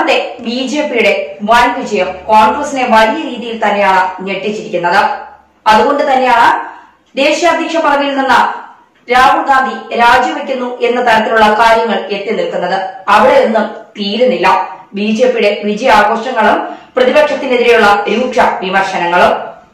സംസ്ഥാനത്തെ B J പിയുടെ വൻ വിജയം കോൺഗ്രസിനെ വലിയ രീതിയിൽ തന്നെയാണ് ഞെട്ടിച്ചിരിക്കുന്നത് അതുകൊണ്ട് തന്നെയാണ് ദേശീയാധ്യക്ഷ പദവിയിൽ നിന്ന് രാഹുൽ ഗാന്ധി രാജിവെക്കുന്നു എന്ന തരത്തിലുള്ള കാര്യങ്ങൾ എത്തി നിൽക്കുന്നത് അവിടെ ഒന്നും തീരുന്നില്ല ബി ജെ പിയുടെ വിജയാഘോഷങ്ങളും പ്രതിപക്ഷത്തിനെതിരെയുള്ള രൂക്ഷ വിമർശനങ്ങളും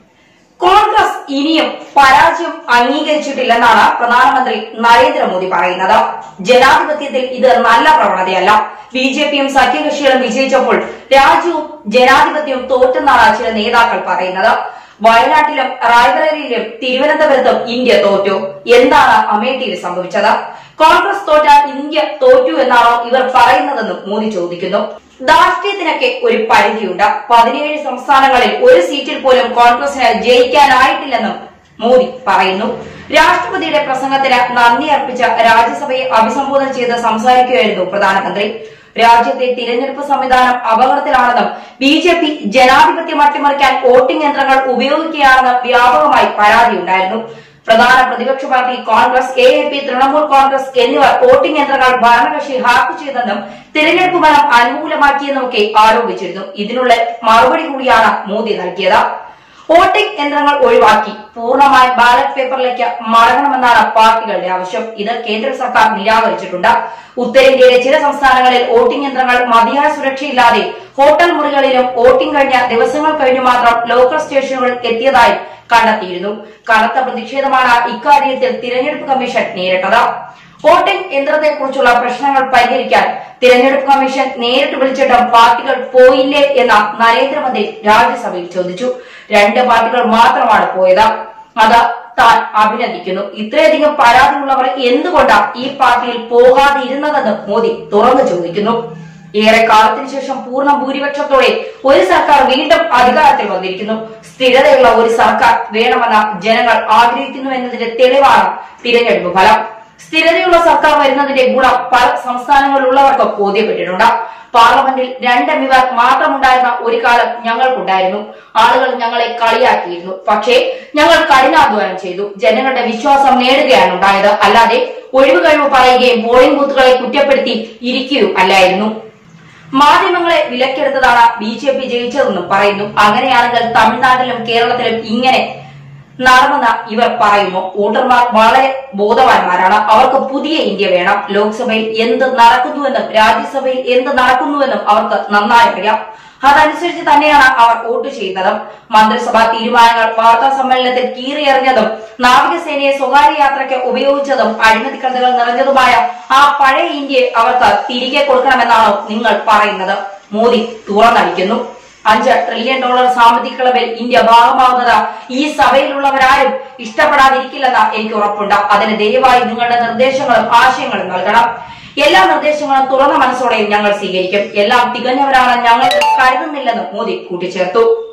കോൺഗ്രസ് ഇനിയും പരാജയം അംഗീകരിച്ചിട്ടില്ലെന്നാണ് പ്രധാനമന്ത്രി നരേന്ദ്രമോദി പറയുന്നത് ജനാധിപത്യത്തിൽ ഇത് നല്ല പ്രവണതയല്ല ബി ജെ പിയും സഖ്യകക്ഷികളും വിജയിച്ചപ്പോൾ രാജ്യവും ജനാധിപത്യവും തോറ്റെന്നാണ് ചില നേതാക്കൾ പറയുന്നത് വയനാട്ടിലും റായ്ബറേലിയിലും തിരുവനന്തപുരത്തും ഇന്ത്യ തോറ്റു എന്താണ് അമേഠിയിൽ സംഭവിച്ചത് കോൺഗ്രസ് തോറ്റാൽ ഇന്ത്യ തോറ്റു എന്നാണോ ഇവർ പറയുന്നതെന്നും മോദി ചോദിക്കുന്നു ധാർഷ്ട്യത്തിനൊക്കെ ഒരു പരിധിയുണ്ട് പതിനേഴ് സംസ്ഥാനങ്ങളിൽ ഒരു സീറ്റിൽ പോലും കോൺഗ്രസിന് ജയിക്കാനായിട്ടില്ലെന്നും മോദി പറയുന്നു രാഷ്ട്രപതിയുടെ പ്രസംഗത്തിന് നന്ദി അർപ്പിച്ച രാജ്യസഭയെ അഭിസംബോധന ചെയ്ത് സംസാരിക്കുകയായിരുന്നു പ്രധാനമന്ത്രി രാജ്യത്തെ തിരഞ്ഞെടുപ്പ് സംവിധാനം അപകടത്തിലാണെന്നും ബി ജെ പി ജനാധിപത്യം അട്ടിമറിക്കാൻ വോട്ടിംഗ് യന്ത്രങ്ങൾ ഉപയോഗിക്കുകയാണെന്നും വ്യാപകമായി പരാതിയുണ്ടായിരുന്നു പ്രധാന പ്രതിപക്ഷ party Congress A A P Trinamool Congress എന്നിവർ വോട്ടിംഗ് യന്ത്രങ്ങൾ ഭരണകക്ഷി ഹാക്ക് ചെയ്തെന്നും തിരഞ്ഞെടുപ്പ് ഫലം അനുകൂലമാക്കിയെന്നുമൊക്കെ ആരോപിച്ചിരുന്നു ഇതിനുള്ള മറുപടി കൂടിയാണ് മോദി നൽകിയത് വോട്ടിംഗ് യന്ത്രങ്ങൾ ഒഴിവാക്കി പൂർണ്ണമായി ബാലറ്റ് പേപ്പറിലേക്ക് മടങ്ങണമെന്നാണ് പാർട്ടികളുടെ ആവശ്യം ഇത് കേന്ദ്ര സർക്കാർ നിരാകരിച്ചിട്ടുണ്ട് ഉത്തരേന്ത്യയിലെ ചില സംസ്ഥാനങ്ങളിൽ വോട്ടിംഗ് യന്ത്രങ്ങൾ മതിയായ സുരക്ഷയില്ലാതെ ഹോട്ടൽ മുറികളിലും വോട്ടിംഗ് കഴിഞ്ഞ ദിവസങ്ങൾ കഴിഞ്ഞു മാത്രം ലോക്കൽ സ്റ്റേഷനുകളിൽ എത്തിയതായി കണ്ടെത്തിയിരുന്നു കനത്ത പ്രതിഷേധമാണ് ഇക്കാര്യത്തിൽ തിരഞ്ഞെടുപ്പ് കമ്മീഷൻ നേരിട്ടത് വോട്ടിംഗ് യന്ത്രത്തെക്കുറിച്ചുള്ള പ്രശ്നങ്ങൾ പരിഹരിക്കാൻ തിരഞ്ഞെടുപ്പ് കമ്മീഷൻ നേരിട്ട് വിളിച്ചിട്ടും പാർട്ടികൾ പോയില്ലേ എന്ന നരേന്ദ്രമോദി രാജ്യസഭയിൽ ചോദിച്ചു രണ്ട് പാർട്ടികൾ മാത്രമാണ് പോയത് അത് താൻ അഭിനന്ദിക്കുന്നു ഇത്രയധികം പരാതിയുള്ളവർ എന്തുകൊണ്ടാണ് ഈ പാർട്ടിയിൽ പോകാതിരുന്നതെന്ന് മോദി തുറന്നു ചോദിക്കുന്നു ഏറെ കാലത്തിന് ശേഷം പൂർണ്ണ ഭൂരിപക്ഷത്തോടെ ഒരു സർക്കാർ വീണ്ടും അധികാരത്തിൽ വന്നിരിക്കുന്നു സ്ഥിരതയുള്ള ഒരു സർക്കാർ വേണമെന്ന ജനങ്ങൾ ആഗ്രഹിക്കുന്നു എന്നതിന്റെ തെളിവാണ് തിരഞ്ഞെടുപ്പ് ഫലം സ്ഥിരതയുള്ള സർക്കാർ വരുന്നതിന്റെ ഗുണം പല സംസ്ഥാനങ്ങളിലുള്ളവർക്ക് ബോധ്യപ്പെട്ടിട്ടുണ്ട് പാർലമെന്റിൽ രണ്ട് എംപിമാർ മാത്രമുണ്ടായിരുന്ന ഒരു കാലം ഞങ്ങൾക്കുണ്ടായിരുന്നു ആളുകൾ ഞങ്ങളെ കളിയാക്കിയിരുന്നു പക്ഷേ ഞങ്ങൾ കഠിനാധ്വാനം ചെയ്തു ജനങ്ങളുടെ വിശ്വാസം നേടുകയാണ് ഉണ്ടായത് അല്ലാതെ ഒഴിവ് കഴിവ് പറയുകയും പോളിംഗ് ബൂത്തുകളെ കുറ്റപ്പെടുത്തി ഇരിക്കുകയും അല്ലായിരുന്നു മാധ്യമങ്ങളെ വിലക്കെടുത്തതാണ് ബി ജെ പി ജയിച്ചതെന്നും പറയുന്നു അങ്ങനെയാണെങ്കിൽ തമിഴ്നാട്ടിലും കേരളത്തിലും ഇങ്ങനെ നടന്നെന്ന് ഇവർ പറയുന്നു വോട്ടർമാർ വളരെ ബോധവാന്മാരാണ് അവർക്ക് പുതിയ ഇന്ത്യ വേണം ലോക്സഭയിൽ എന്ത് നടക്കുന്നുവെന്നും രാജ്യസഭയിൽ എന്ത് നടക്കുന്നുവെന്നും അവർക്ക് നന്നായി അറിയാം അതനുസരിച്ച് തന്നെയാണ് അവർ വോട്ട് ചെയ്യുന്നതും മന്ത്രിസഭാ തീരുമാനങ്ങൾ വാർത്താ സമ്മേളനത്തിൽ കീറിയെറിഞ്ഞതും നാവികസേനയെ സ്വകാര്യ യാത്രയ്ക്ക് ഉപയോഗിച്ചതും അഴിമതി കഥകൾ നിറഞ്ഞതുമായ ആ പഴയ ഇന്ത്യയെ അവർക്ക് തിരികെ കൊടുക്കണമെന്നാണോ നിങ്ങൾ പറയുന്നത് മോദി തുറന്നടിക്കുന്നു അഞ്ച് ട്രില്യൺ ഡോളർ സാമ്പത്തിക ക്ലബിൽ ഇന്ത്യ ഭാഗമാകുന്നത് ഈ സഭയിലുള്ളവരാരും ഇഷ്ടപ്പെടാതിരിക്കില്ലെന്ന് എനിക്ക് ഉറപ്പുണ്ട് അതിന് ദയവായി നിങ്ങളുടെ നിർദ്ദേശങ്ങളും ആശയങ്ങളും നൽകണം എല്ലാ നിർദ്ദേശങ്ങളും തുറന്ന മനസ്സോടെയും ഞങ്ങൾ സ്വീകരിക്കും എല്ലാം തികഞ്ഞവരാണ് ഞങ്ങൾ കരുതുന്നില്ലെന്നും മോദി കൂട്ടിച്ചേർത്തു